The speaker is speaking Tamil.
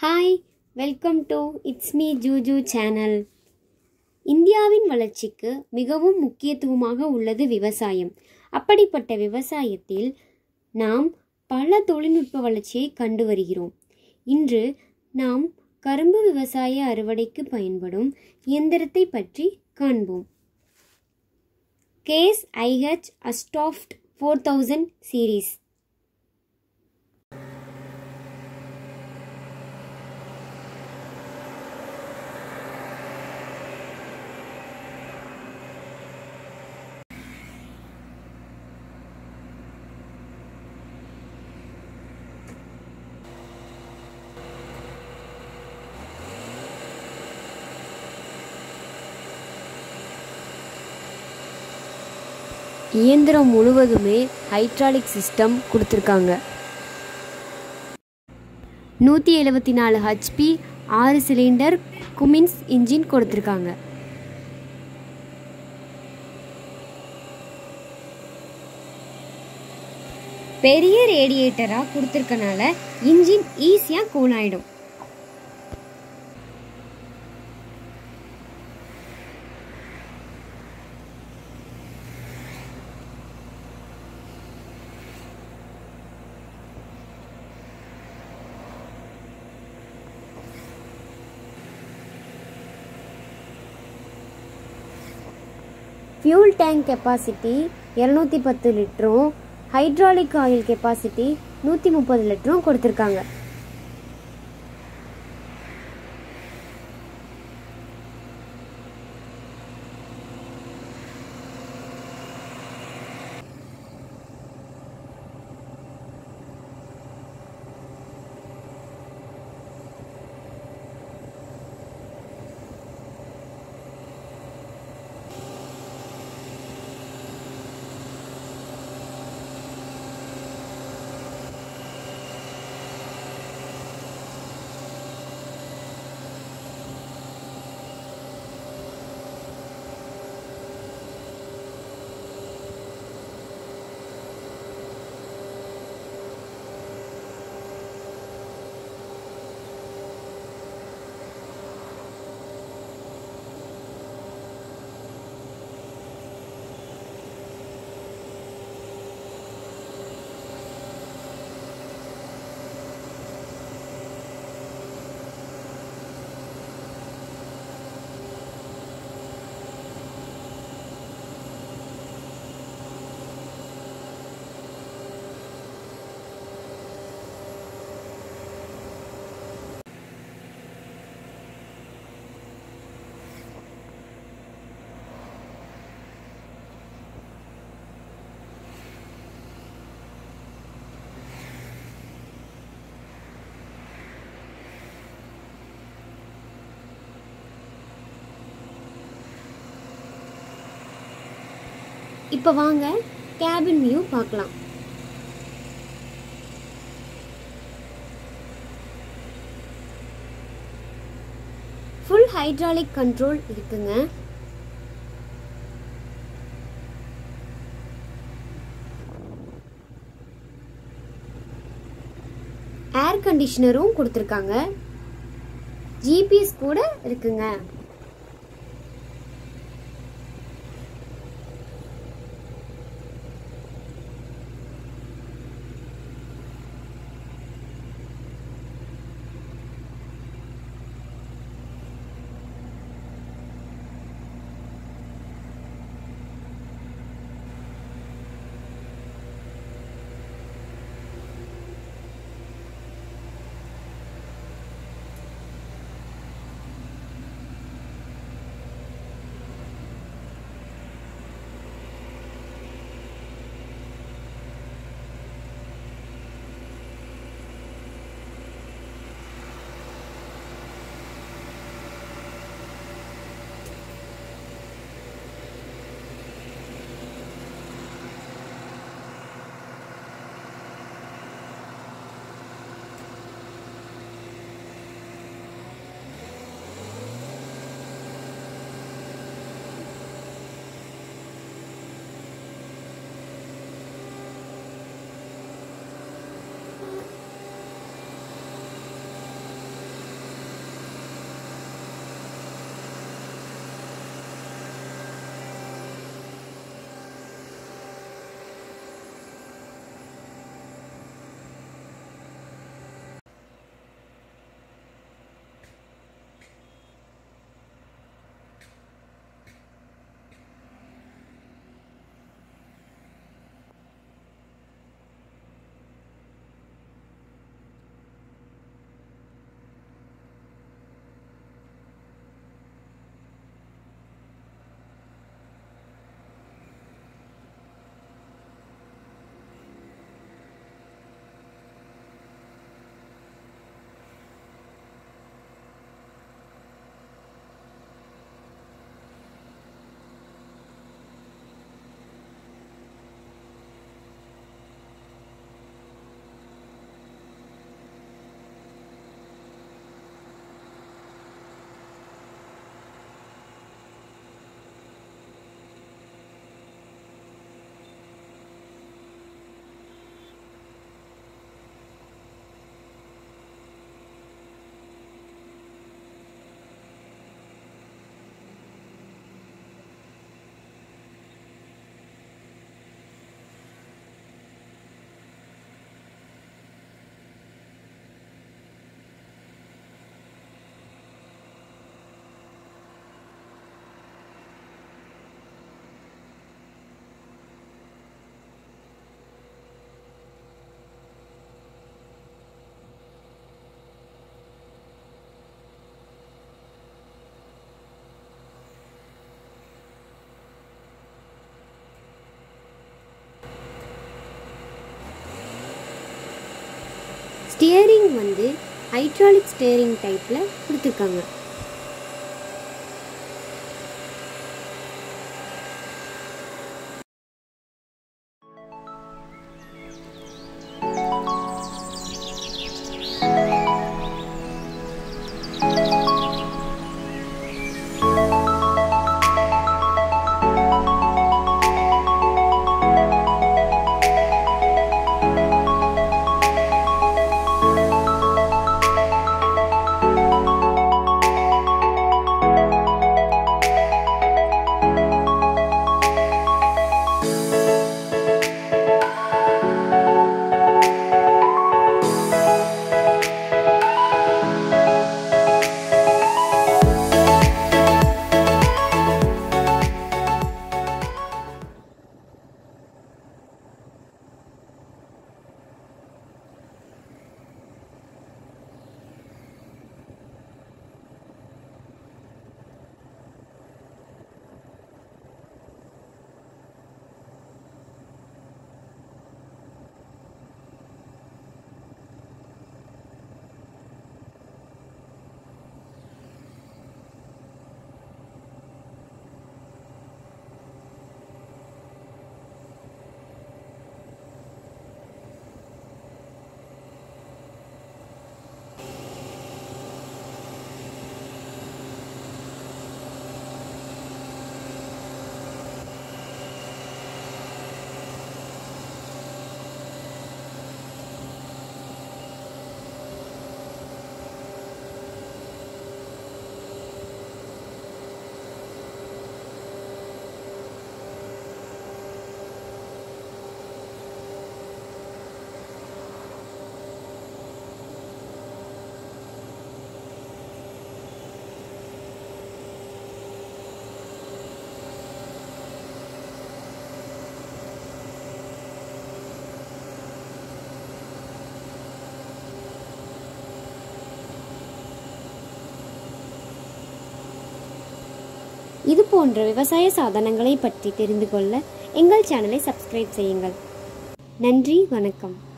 hi welcome to it's me ஜூஜூ சேனல் இந்தியாவின் வளர்ச்சிக்கு மிகவும் முக்கியத்துவமாக உள்ளது விவசாயம் அப்படிப்பட்ட விவசாயத்தில் நாம் பல தொழில்நுட்ப வளர்ச்சியை கண்டு வருகிறோம் இன்று நாம் கரும்பு விவசாய அறுவடைக்கு பயன்படும் இயந்திரத்தை பற்றி காண்போம் Case IH Austoft four thousand series இயந்திரம் முழுவதுமே ஹைட்ராலிக் சிஸ்டம் கொடுத்துருக்காங்க நூற்றி எழுபத்தி நாலு ஹெச்பி ஆறு சிலிண்டர் குமின்ஸ் இன்ஜின் கொடுத்துருக்காங்க பெரிய ரேடியேட்டராக கொடுத்துருக்கனால இன்ஜின் ஈஸியாக கூல் ஆகிடும் ஃபியூல் டேங்க் கெப்பாசிட்டி இரநூத்தி பத்து லிட்டரும் ஹைட்ராலிக் ஆயில் கெப்பாசிட்டி நூற்றி முப்பது லிட்டரும் கொடுத்துருக்காங்க இப்போ வாங்க கேபின் வியூ பார்க்கலாம் ஃபுல் ஹைட்ராலிக் கண்ட்ரோல் இருக்குங்க ஏர் கண்டிஷனரும் கொடுத்துருக்காங்க ஜிபிஎஸ் கூட இருக்குங்க ஸ்டியரிங் வந்து ஹைட்ராலிக் ஸ்டியரிங் டைப்பில் கொடுத்துருக்காங்க இது போன்ற விவசாய சாதனங்களை பற்றி தெரிந்து கொள்ள எங்கள் சேனலை சப்ஸ்கிரைப் செய்யுங்கள் நன்றி வணக்கம்